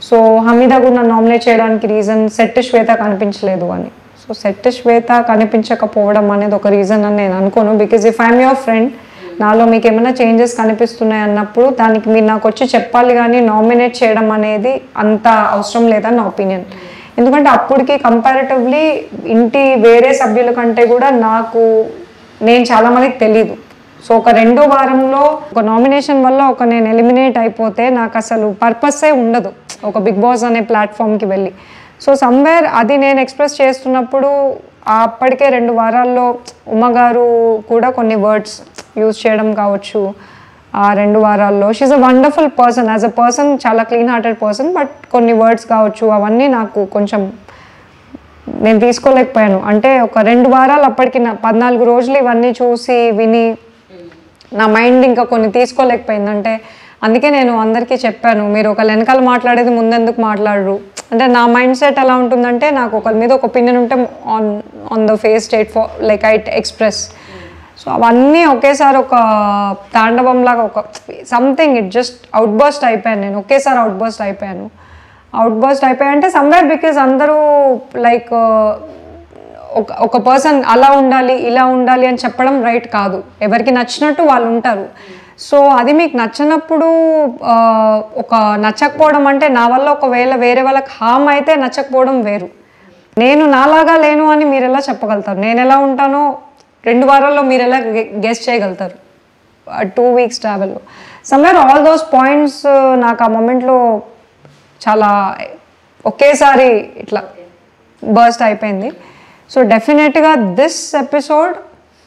so Hamida కూడా నన్ను nominate చేయడానికి రీజన్ సెట్ శ్వేత కనిపించలేదు అని సో సెట్ శ్వేత కనిపించకపోవడం అనేది ఒక రీజన్ అని నేను అనుకోను because if I'm your friend నాలో మీకు ఏమైనా చేంజెస్ కనిపిస్తున్నాయి అన్నప్పుడు దానికి మీరు నాకు వచ్చి చెప్పాలి కానీ నామినేట్ చేయడం అనేది అంత అవసరం లేదని నా ఒపీనియన్ ఎందుకంటే అప్పటికి కంపారిటివ్లీ ఇంటి వేరే సభ్యుల కంటే కూడా నాకు నేను చాలా మందికి తెలీదు సో ఒక రెండో వారంలో ఒక నామినేషన్ వల్ల ఒక నేను ఎలిమినేట్ అయిపోతే నాకు అసలు పర్పస్సే ఉండదు ఒక బిగ్ బాస్ అనే ప్లాట్ఫామ్కి వెళ్ళి సో సమ్వేర్ అది నేను ఎక్స్ప్రెస్ చేస్తున్నప్పుడు ఆ అప్పటికే రెండు వారాల్లో ఉమ్మ గారు కూడా కొన్ని వర్డ్స్ యూజ్ చేయడం కావచ్చు ఆ రెండు వారాల్లో she a wonderful person as a person చాలా క్లీన్ హార్టెడ్ పర్సన్ బట్ కొన్ని వర్డ్స్ కావచ్చు అవన్నీ నాకు కొంచెం నేను తీసుకోలేకపోయాను అంటే ఒక రెండు వారాలు అప్పటికి నా పద్నాలుగు రోజులు ఇవన్నీ చూసి విని నా మైండ్ ఇంకా కొన్ని తీసుకోలేకపోయింది అంటే అందుకే నేను అందరికీ చెప్పాను మీరు ఒకళ్ళ వెనకాల మాట్లాడేది ముందెందుకు మాట్లాడరు అంటే నా మైండ్ సెట్ ఎలా ఉంటుందంటే నాకు ఒకరి మీద ఒక ఒపీనియన్ ఉంటే on on the face state for like it express so అవన్నీ ఒకేసారి ఒక తాండవం లాగా ఒక something it just outburst అయిపోయాను నేను ఒకేసారి అవుట్ బస్ట్ అయిపోయాను అవుట్ బస్ట్ అయిపోయాయంటే సమ్వేర్ బికాజ్ అందరూ లైక్ ఒక ఒక పర్సన్ అలా ఉండాలి ఇలా ఉండాలి అని చెప్పడం రైట్ కాదు ఎవరికి నచ్చినట్టు వాళ్ళు ఉంటారు సో అది మీకు నచ్చినప్పుడు ఆ, ఒక నచ్చకపోవడం అంటే నా వల్ల ఒకవేళ వేరే వాళ్ళకి హామ్ అయితే నచ్చకపోవడం వేరు నేను నాలాగా లేను అని మీరు ఎలా చెప్పగలుగుతారు నేను ఎలా ఉంటానో రెండు వారాల్లో మీరు ఎలా గెస్ట్ చేయగలుగుతారు టూ వీక్స్ ట్రావెల్లో సమ్వేర్ ఆల్ దోస్ పాయింట్స్ నాకు ఆ మూమెంట్లో చాలా ఒకేసారి ఇట్లా బర్స్ట్ అయిపోయింది సో డెఫినెట్గా దిస్ ఎపిసోడ్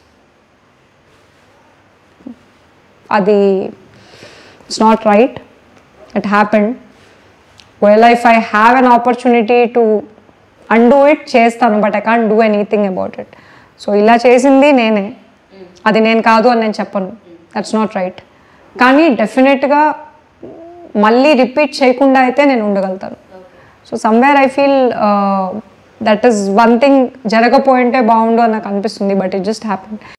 అది it's not right it happened well if I have an opportunity to undo it చేస్తాను but I can't do anything about it so ఇలా చేసింది నేనే అది నేను కాదు అని నేను చెప్పను దట్స్ నాట్ రైట్ కానీ డెఫినెట్గా మళ్ళీ రిపీట్ చేయకుండా అయితే నేను ఉండగలుగుతాను so somewhere I feel that is one thing జరగపోయింటే బాగుండు అని నాకు అనిపిస్తుంది బట్ ఇట్ జస్ట్ హ్యాపెన్